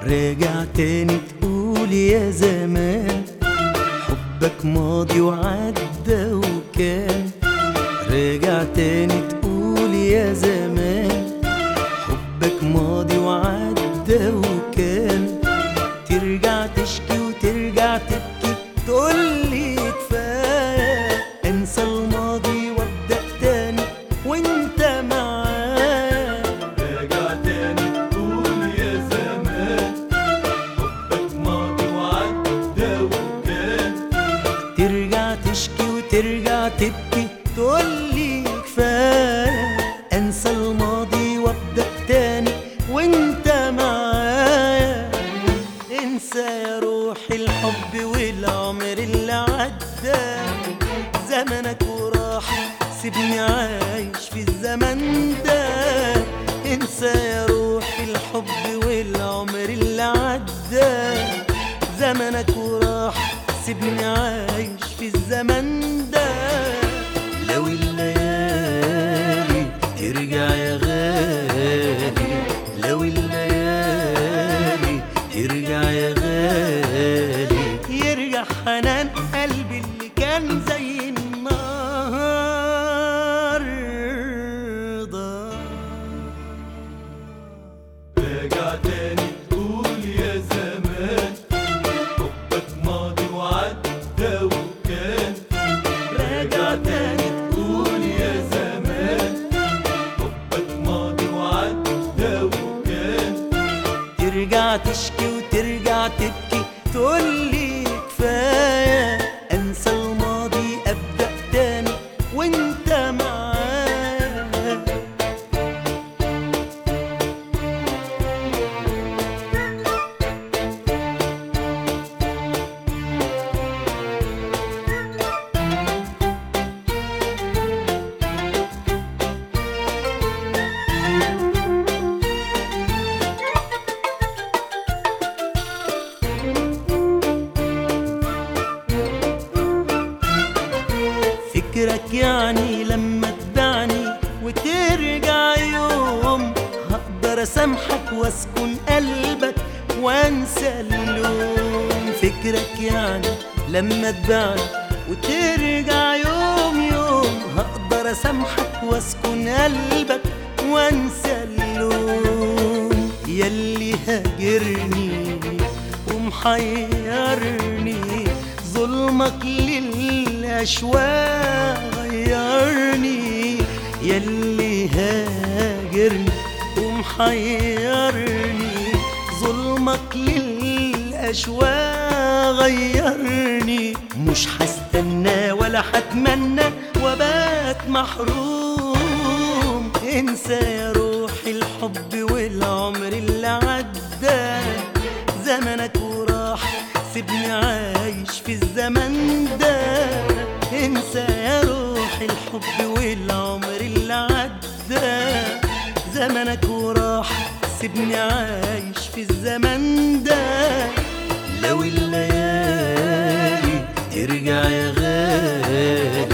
راجع تاني تقول يا زمان حبك ماضي وعدى وكان راجع تاني تقول يا زمان حبك ماضي وعدى وكان ترجع تشكي وترجع تبكي تقولي كفاية انسى الماضي وابدأ تاني وانت معايا راجع تاني تقول يا زمان حبك ماضي وعدى وكان ترجع تشكي وترجع تبكي تقولي كفاية انسى الماضي وابدأ تاني وانت معايا انسى يا روحي الحب والعمر اللي عدى زمنك وراح سيبني عايش في الزمن ده انسى يا روحي الحب والعمر اللي عدى زمنك وراح سيبني عايش في الزمن ده لو الليالي ترجع يا غالي لو الليالي ترجع يا غالي يرجع حنان قلبي اللي كان زي النار ضاع راجع تاني تقول يا زمان حبك ماضي وعدى وكان راجع تاني تقول يا زمان حبك ماضي وعدى وكان ترجع تشكي وترجع تبكي تقولي كفاية انسى الماضي ابدأ تاني وانت معايا فكرك يعني لما تبعني وترجع يوم هقدر اسامحك واسكن قلبك وانسى اللوم فكرك يعني لما تبعني وترجع يوم يوم هقدر اسامحك واسكن قلبك وانسى اللوم يلي هاجرني ومحيرني ظلمك للأشواق غيرني يلي هاجرني ومحيرني ظلمك للأشواق غيرني مش هستنى ولا هتمنى وبات محروم انسى يا روحي الحب والعمر اللي عدى زمنك وراح سيبني عايش في الزمن ده انسى يا روحي الحب والعمر اللي عدى زمنك وراح سيبني عايش في الزمن ده لو الليالي ترجع يا غالي